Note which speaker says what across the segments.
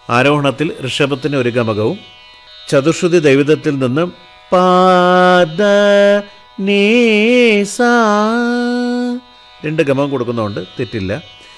Speaker 1: ആരോഹണത്തിൽ ഋഷഭത്തിന് ഒരു ഗമകവും ചതുശ്രുതി ദൈവതത്തിൽ നിന്ന് പാദ നീസ രണ്ട് ഗമകം കൊടുക്കുന്നതുകൊണ്ട് തെറ്റില്ല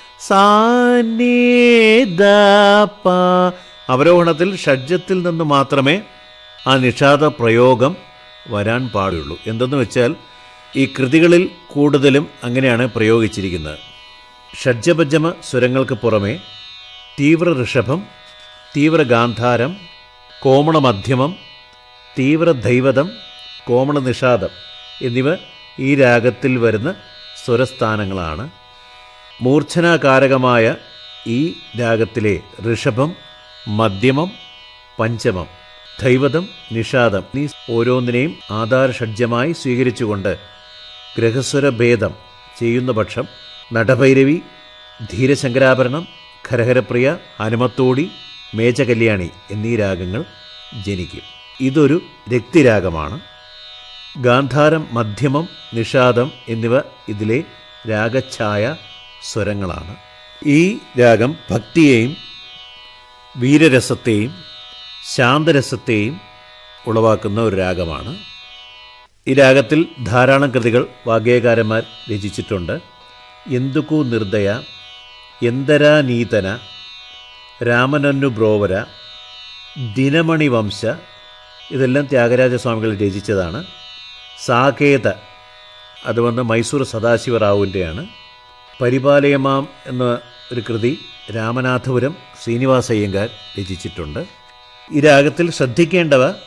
Speaker 1: സാനീദ പ അവരോഹണത്തിൽ ഷഡ്ജത്തിൽ നിന്ന് മാത്രമേ ആ നിഷാദ പ്രയോഗം വരാൻ പാടുള്ളൂ എന്തെന്ന് വെച്ചാൽ ഈ കൃതികളിൽ കൂടുതലും അങ്ങനെയാണ് പ്രയോഗിച്ചിരിക്കുന്നത് ഷഡ്ജപഞ്ചമ സ്വരങ്ങൾക്ക് പുറമെ തീവ്ര ഋഷഭം തീവ്ര ഗാന്ധാരം കോമള മധ്യമം തീവ്ര ദൈവതം കോമള നിഷാദം എന്നിവ ഈ രാഗത്തിൽ വരുന്ന സ്വരസ്ഥാനങ്ങളാണ് മൂർച്ഛനാകാരകമായ ഈ രാഗത്തിലെ ഋഷഭം മധ്യമം പഞ്ചമം ദൈവതം നിഷാദം ഈ ഓരോന്നിനെയും ആധാരഷഡ്ജമായി സ്വീകരിച്ചുകൊണ്ട് ഗ്രഹസ്വരഭേദം ചെയ്യുന്ന പക്ഷം നടഭൈരവി ധീരശങ്കരാഭരണം ഖരഹരപ്രിയ ഹനുമത്തോടി മേചകല്യാണി എന്നീ രാഗങ്ങൾ ജനിക്കും ഇതൊരു രക്തിരാഗമാണ് ഗാന്ധാരം മധ്യമം നിഷാദം എന്നിവ ഇതിലെ രാഗഛായ സ്വരങ്ങളാണ് ഈ രാഗം ഭക്തിയെയും വീരരസത്തെയും ശാന്തരസത്തെയും ഉളവാക്കുന്ന ഒരു രാഗമാണ് ഈ രാഗത്തിൽ ധാരാളം കൃതികൾ വാഗ്ഗേയകാരന്മാർ രചിച്ചിട്ടുണ്ട് എന്തുക്കു നിർദ്ദയ എന്തരാനീതന രാമനന്നു ബ്രോവര ദിനമണി വംശ ഇതെല്ലാം ത്യാഗരാജസ്വാമികൾ രചിച്ചതാണ് സാകേത അത് വന്ന് മൈസൂർ സദാശിവറാവുവിൻ്റെയാണ് പരിപാലയമാം എന്ന ഒരു കൃതി രാമനാഥപുരം ശ്രീനിവാസയ്യങ്കാർ രചിച്ചിട്ടുണ്ട് ഈ രാഗത്തിൽ ശ്രദ്ധിക്കേണ്ടവ